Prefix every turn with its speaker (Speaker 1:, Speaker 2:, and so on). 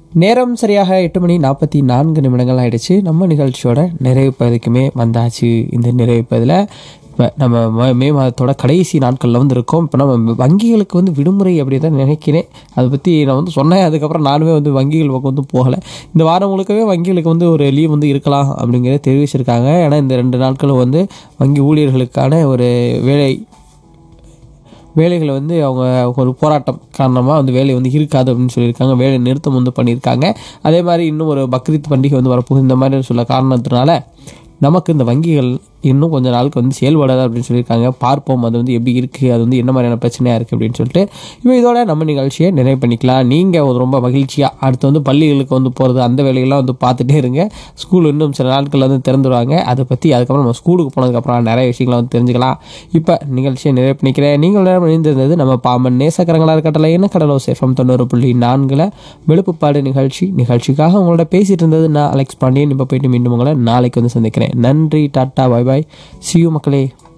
Speaker 1: நேரம் சரியாக எட்டு மணி நாற்பத்தி நான்கு நிமிடங்கள் ஆயிடுச்சு நம்ம நிகழ்ச்சியோட நிறைவு பகுதிக்குமே வந்தாச்சு இந்த நிறைவு பகுதியில் இப்போ நம்ம ம- மே மாதத்தோட கடைசி நாட்களில் வந்து இருக்கோம் இப்போ நம்ம வங்கிகளுக்கு வந்து விடுமுறை அப்படி தான் நினைக்கிறேன் அதை பற்றி நான் வந்து சொன்னேன் அதுக்கப்புறம் நானுமே வந்து வங்கிகள் பக்கம் வந்து போகலை இந்த வாரம் முழுக்கவே வங்கிகளுக்கு வந்து ஒரு லீவ் வந்து இருக்கலாம் அப்படிங்கிறத தெரிவிச்சிருக்காங்க ஏன்னா இந்த ரெண்டு நாட்களும் வந்து வங்கி ஊழியர்களுக்கான ஒரு வேலை வேலைகளை வந்து அவங்க ஒரு போராட்டம் காரணமாக வந்து வேலை வந்து இருக்காது அப்படின்னு சொல்லியிருக்காங்க வேலை நிறுத்தம் வந்து பண்ணியிருக்காங்க அதே மாதிரி இன்னும் ஒரு பக்ரீத் பண்டிகை வந்து வரப்போகுது இந்த மாதிரி சொல்ல காரணத்தினால நமக்கு இந்த வங்கிகள் இன்னும் கொஞ்ச நாளுக்கு வந்து செயல்படாது அப்படின்னு சொல்லியிருக்காங்க பார்ப்போம் அது வந்து எப்படி இருக்குது அது வந்து என்ன மாதிரியான பிரச்சனையாக இருக்குது அப்படின்னு சொல்லிட்டு இப்போ இதோட நம்ம நிகழ்ச்சியை நிறைவு பண்ணிக்கலாம் நீங்கள் ரொம்ப மகிழ்ச்சியாக அடுத்து வந்து பள்ளிகளுக்கு வந்து போகிறது அந்த வேலையெல்லாம் வந்து பார்த்துட்டே இருங்க ஸ்கூல் இன்னும் சில நாட்களில் வந்து திறந்துடுவாங்க அதை பற்றி அதுக்கப்புறம் நம்ம ஸ்கூலுக்கு போனதுக்கப்புறம் நிறைய விஷயங்களை வந்து தெரிஞ்சுக்கலாம் இப்போ நிகழ்ச்சியை நிறைவு பண்ணிக்கிறேன் நீங்கள் நேரம் இணைந்திருந்தது நம்ம பாம்பன் நேசக்கரங்களா இருக்கட்டல என்ன கடலோ சேஃபம் தொண்ணூறு புள்ளி நான்கில் வெளுப்புப்பாடு நிகழ்ச்சி நிகழ்ச்சிக்காக உங்களோட பேசிட்டு இருந்தது நான் அலெக்ஸ் பாண்டியன் இப்போ போயிட்டு மீண்டும் உங்களை நாளைக்கு வந்து சந்திக்கிறேன் நன்றி டாட்டா பாய் பாய் சியூ மக்களே